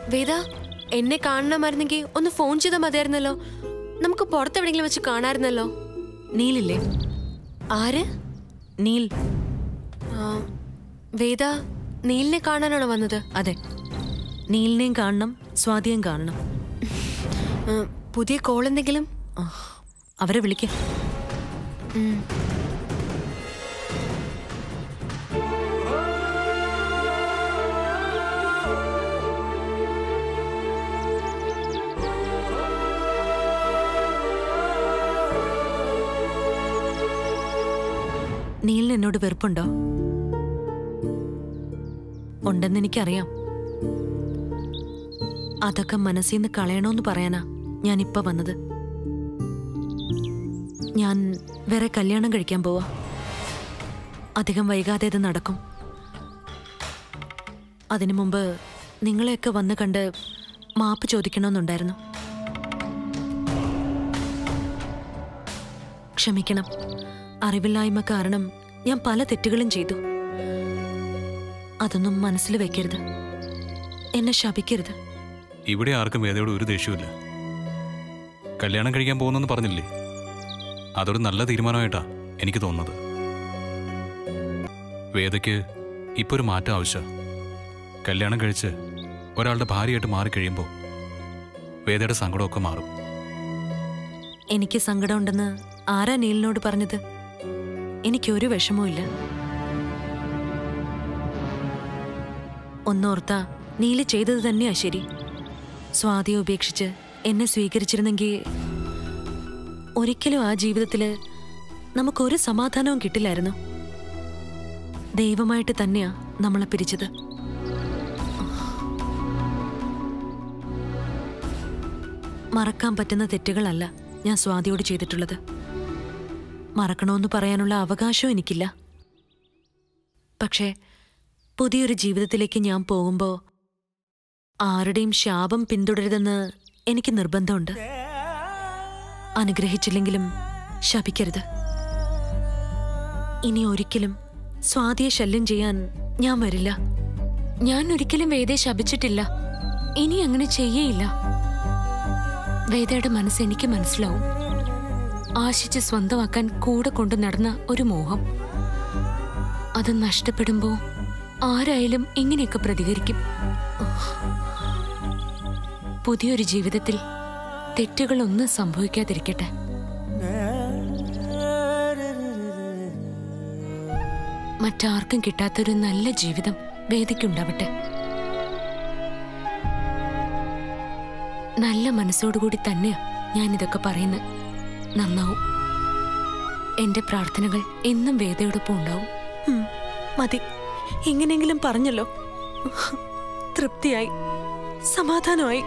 വേദ എന്നെ കാണണമായിരുന്നെങ്കിൽ ഒന്ന് ഫോൺ ചെയ്താൽ മതിയായിരുന്നല്ലോ നമുക്ക് പുറത്തെവിടെങ്കിലും വെച്ച് കാണാമായിരുന്നല്ലോ നീലില്ലേ ആര് നീൽ ആ, വേദ നീലിനെ കാണാനാണോ വന്നത് അതെ നീലിനെയും കാണണം സ്വാതിയും കാണണം ആ, പുതിയ കോൾ എന്തെങ്കിലും ആ, അവരെ വിളിക്കാം ഉം. നീലിന് എന്നോട് വെറുപ്പുണ്ടോ ഉണ്ടെന്ന് എനിക്കറിയാം അതൊക്കെ മനസ്സിൽ നിന്ന് കളയണോന്ന് പറയാനാ ഞാൻ ഇപ്പൊ വന്നത് ഞാൻ വേറെ കല്യാണം കഴിക്കാൻ പോവാ അധികം വൈകാതെ ഇത് നടക്കും അതിനു മുമ്പ് നിങ്ങളെയൊക്കെ വന്ന് കണ്ട് മാപ്പ് ചോദിക്കണമെന്നുണ്ടായിരുന്നു ക്ഷമിക്കണം അറിവില്ലായ്മ കാരണം ഞാൻ പല തെറ്റുകളും ചെയ്തു അതൊന്നും മനസ്സിൽ വെക്കരുത് എന്നെ ശപിക്കരുത് ഇവിടെ ആർക്കും വേദയോട് ഒരു ദേഷ്യമില്ല കല്യാണം കഴിക്കാൻ പോകുന്നെന്ന് പറഞ്ഞില്ലേ അതൊരു നല്ല തീരുമാനമായിട്ടാ എനിക്ക് തോന്നുന്നത് വേദയ്ക്ക് ഇപ്പൊ ഒരു മാറ്റം ആവശ്യം കല്യാണം കഴിച്ച് ഒരാളുടെ ഭാര്യയായിട്ട് മാറിക്കഴിയുമ്പോൾ വേദയുടെ സങ്കടമൊക്കെ മാറും എനിക്ക് സങ്കടമുണ്ടെന്ന് ആരാ നീലിനോട് പറഞ്ഞത് എനിക്കൊരു വിഷമവും ഇല്ല ഒന്നോർത്ത നീല് ചെയ്തത് തന്നെയാ ശരി സ്വാതിയെ ഉപേക്ഷിച്ച് എന്നെ സ്വീകരിച്ചിരുന്നെങ്കിൽ ഒരിക്കലും ആ ജീവിതത്തില് നമുക്കൊരു സമാധാനവും കിട്ടില്ലായിരുന്നു ദൈവമായിട്ട് തന്നെയാ നമ്മളെ പിരിച്ചത് മറക്കാൻ പറ്റുന്ന തെറ്റുകളല്ല ഞാൻ സ്വാതിയോട് ചെയ്തിട്ടുള്ളത് മറക്കണമെന്ന് പറയാനുള്ള അവകാശവും എനിക്കില്ല പക്ഷേ പുതിയൊരു ജീവിതത്തിലേക്ക് ഞാൻ പോകുമ്പോൾ ആരുടെയും ശാപം പിന്തുടരുതെന്ന് എനിക്ക് നിർബന്ധമുണ്ട് അനുഗ്രഹിച്ചില്ലെങ്കിലും ശപിക്കരുത് ഇനി ഒരിക്കലും സ്വാതിയെ ശല്യം ചെയ്യാൻ ഞാൻ വരില്ല ഞാൻ ഒരിക്കലും വേദയെ ശപിച്ചിട്ടില്ല ഇനി അങ്ങനെ ചെയ്യേയില്ല വേദയുടെ മനസ്സ് എനിക്ക് മനസ്സിലാവും ആശിച്ച് സ്വന്തമാക്കാൻ കൂടെ കൊണ്ടു നടന്ന ഒരു മോഹം അത് നഷ്ടപ്പെടുമ്പോ ആരായാലും ഇങ്ങനെയൊക്കെ പ്രതികരിക്കും പുതിയൊരു ജീവിതത്തിൽ തെറ്റുകളൊന്നും സംഭവിക്കാതിരിക്കട്ടെ മറ്റാർക്കും കിട്ടാത്തൊരു നല്ല ജീവിതം വേദിക്കുണ്ടാവട്ടെ നല്ല മനസ്സോടുകൂടി തന്നെയാ ഞാൻ ഇതൊക്കെ പറയുന്നത് നന്നാവും എന്റെ പ്രാർത്ഥനകൾ എന്നും വേദയോടൊപ്പം ഉണ്ടാവും ഉം, മതി ഇങ്ങനെയെങ്കിലും പറഞ്ഞല്ലോ തൃപ്തിയായി സമാധാനമായി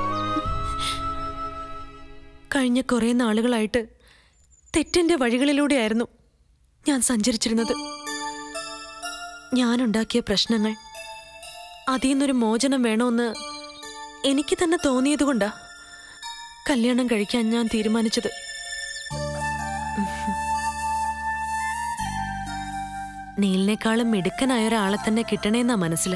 കഴിഞ്ഞ കുറെ നാളുകളായിട്ട് തെറ്റിന്റെ വഴികളിലൂടെയായിരുന്നു ഞാൻ സഞ്ചരിച്ചിരുന്നത് ഞാനുണ്ടാക്കിയ പ്രശ്നങ്ങൾ അതിൽ നിന്നൊരു മോചനം വേണമെന്ന് എനിക്ക് തന്നെ തോന്നിയതുകൊണ്ടാ കല്യാണം കഴിക്കാൻ ഞാൻ തീരുമാനിച്ചത് നീലിനേക്കാളും മിടുക്കനായ ഒരാളെ തന്നെ കിട്ടണേന്നാ മനസ്സിൽ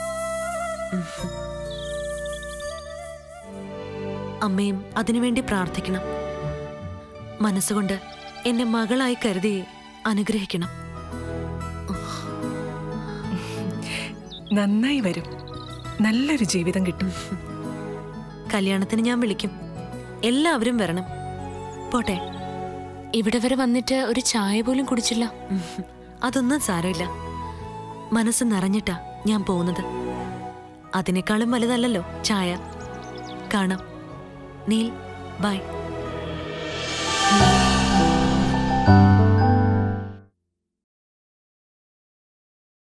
അമ്മയും അതിനുവേണ്ടി പ്രാർത്ഥിക്കണം മനസ്സുകൊണ്ട് എന്നെ മകളായി കരുതി അനുഗ്രഹിക്കണം നന്നായി വരും നല്ലൊരു ജീവിതം കിട്ടും കല്യാണത്തിന് ഞാൻ വിളിക്കും എല്ലാവരും വരണം പോട്ടെ ഇവിടെ വരെ വന്നിട്ട് ഒരു ചായ പോലും കുടിച്ചില്ല ഉം. അതൊന്നും സാരമില്ല മനസ്സ് നിറഞ്ഞിട്ടാ ഞാൻ പോകുന്നത് അതിനേക്കാളും വലുതല്ലല്ലോ ചായ കാണാം നീൽ ബൈ